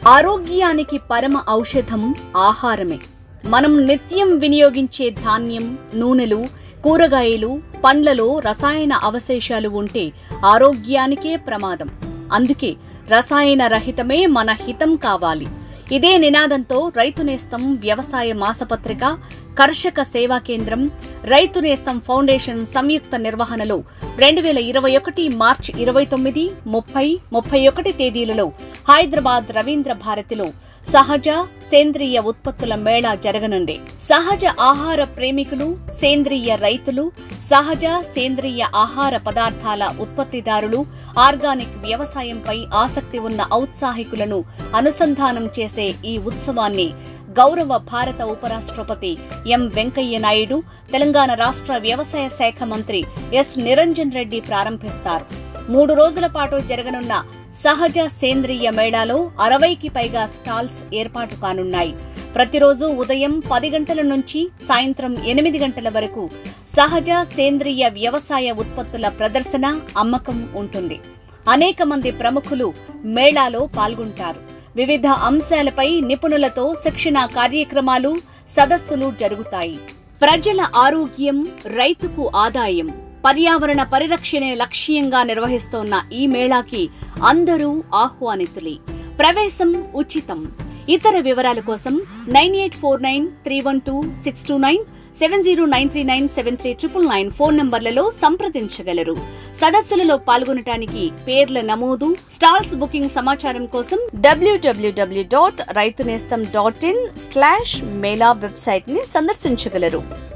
ఆరోగ్యానికి పరమ ఔషధం ఆహారమే మనం నిత్యం వినియోగించే ధాన్యం నూనెలు కూరగాయలు పండ్లలో రసాయన అవశేషాలు ఉంటే ఆరోగ్యానికే ప్రమాదం అందుకే రసాయన రహితమే మన హితం కావాలి ఇదే నినాదంతో రైతు నేస్తం వ్యవసాయ మాసపత్రిక కర్షక సేవా కేంద్రం రైతు నేస్తం ఫౌండేషన్ సంయుక్త నిర్వహణలో రెండు వేల ఇరవై ఒకటి మార్చి ఇరవై తొమ్మిది ముప్పై ముప్పై ఒకటి తేదీలలో హైదరాబాద్ రవీంద్ర భారతిలో సహజ సేంద్రియ ఉత్పత్తుల మేళా జరగనుంది సహజ ఆహార ప్రేమికులు సేంద్రియ రైతులు సహజ సేంద్రియ ఆహార పదార్థాల ఉత్పత్తిదారులు ఆర్గానిక్ వ్యవసాయంపై ఆసక్తి ఉన్న ఔత్సాహికులను అనుసంధానం చేసే ఈ ఉత్సవాన్ని గౌరవ భారత ఉపరాష్ట్రపతి ఎం వెంకయ్య నాయుడు తెలంగాణ రాష్ట్ర వ్యవసాయ శాఖ మంత్రి ఎస్ నిరంజన్ రెడ్డి ప్రారంభిస్తారు మూడు రోజుల పాటు జరగనున్న సహజ సేంద్రియ మేళాలో అరవైకి పైగా స్టాల్స్ ఏర్పాటు కానున్నాయి ప్రతిరోజు ఉదయం పది గంటల నుంచి సాయంత్రం ఎనిమిది గంటల వరకు సహజ సేంద్రియ వ్యవసాయ ఉత్పత్తుల ప్రదర్శన అమ్మకం ఉంటుంది అనేక మంది ప్రముఖులు మేళాలో పాల్గొంటారు వివిధ అంశాలపై నిపుణులతో శిక్షణ కార్యక్రమాలు సదస్సులు జరుగుతాయి ప్రజల ఆరోగ్యం రైతుకు ఆదాయం పర్యావరణ పరిరక్షణే లక్ష్యంగా నిర్వహిస్తోన్న ఈ మేళాకి అందరూ ఆహ్వానితులే ప్రవేశం ఉచితం ఇతర వివరాల కోసం nine eight four nine three one two six two nine seven zero nine three nine seven three triple nine phone నంబర్లలో సంప్రదించగలరు సదస్సులలో పాల్గొనటానికి పేర్ల నమోదు స్టాల్స్ బుకింగ్ సమాచారం కోసం డబ్ల్యూడబ్ల్యూడబ్ల్యూ dot Rythu Nestham dot in slash mela website ని సందర్శించగలరు